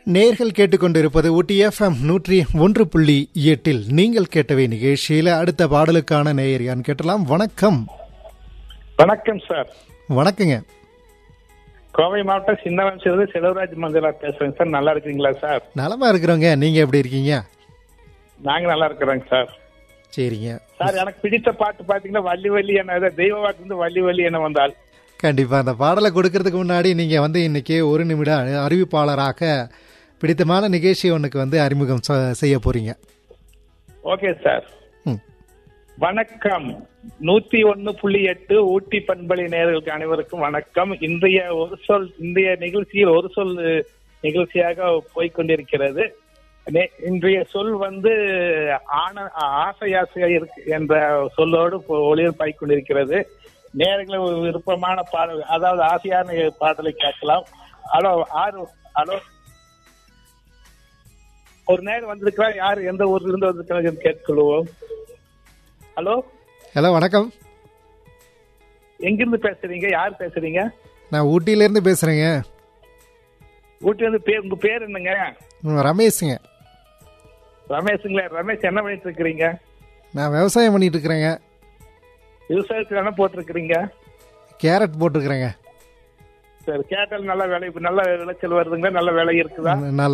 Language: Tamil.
நேர்கள் கேட்டுக்கொண்டிருப்பது ஊட்டி எஃப்எம் நூற்றி ஒன்று புள்ளி எட்டில் நீங்கள் கேட்டவை நிகழ்ச்சியில அடுத்த பாடலுக்கான நேயர் யான் கேட்டலாம் வணக்கம் வணக்கம் சார் வணக்கங்க கோவை மாவட்டம் சின்னவன் சிறுது செலவராஜ் மஞ்சளா பேசுறேங்க சார் நல்லா இருக்கீங்களா சார் நலமா இருக்கிறோங்க நீங்க எப்படி இருக்கீங்க நாங்க நல்லா இருக்கிறோங்க சார் சரிங்க சார் எனக்கு பிடித்த பாட்டு பாத்தீங்கன்னா வள்ளி வள்ளி என்ன தெய்வ வாக்கு வந்து வள்ளி வள்ளி என்ன வந்தால் கண்டிப்பா அந்த பாடலை கொடுக்கறதுக்கு முன்னாடி நீங்க வந்து இன்னைக்கு ஒரு நிமிட அ- அறிவிப்பாளராக பிடித்தமான நிகழ்ச்சி ஒன்றுக்கு வந்து அறிமுகம் ச- செய்ய போறீங்க ஓகே சார் ம். வணக்கம் நூத்தி ஒன்னு புள்ளி எட்டு ஊட்டி பண்பலை நேயர்களுக்கு அனைவருக்கும் வணக்கம் இன்றைய ஒரு சொல் இன்றைய நிகழ்ச்சியில் ஒரு சொல் நிகழ்ச்சியாக போய்க்கொண்டிருக்கிறது நே- இன்றைய சொல் வந்து ஆன ஆசை ஆசையா இருக்கு என்ற சொல்லோடு இப்போ ஒளிபரப்பாகிக் கொண்டிருக்கிறது நேர்களை ஒரு விருப்பமான பாடல் அதாவது ஆசையான பாடலை கேட்கலாம் ஹலோ ஆறு ஹலோ ஒரு நேரம் வந்திருக்கிறா யார் எந்த ஊர்ல இருந்து வந்திருக்கிறாங்க கேட்கொள்வோம் ஹலோ ஹலோ வணக்கம் எங்கிருந்து பேசுறீங்க யார் பேசுறீங்க நான் ஊட்டியிலேருந்து பேசுறேங்க ஊட்டி வந்து பேர் உங்க பேர் என்னங்க ம், ரமேஷுங்க ரமேஷுங்களா ரமேஷ் என்ன பண்ணிட்டு இருக்கிறீங்க நான் விவசாயம் பண்ணிட்டு இருக்கிறேங்க விவசாயத்துல என்ன போட்டிருக்கிறீங்க கேரட் போட்டிருக்கிறேங்க சரி கேட்டால் நல்ல விலை நல்ல விளைச்சல் வருதுங்களா நல்ல விலை இருக்குதா நல்ல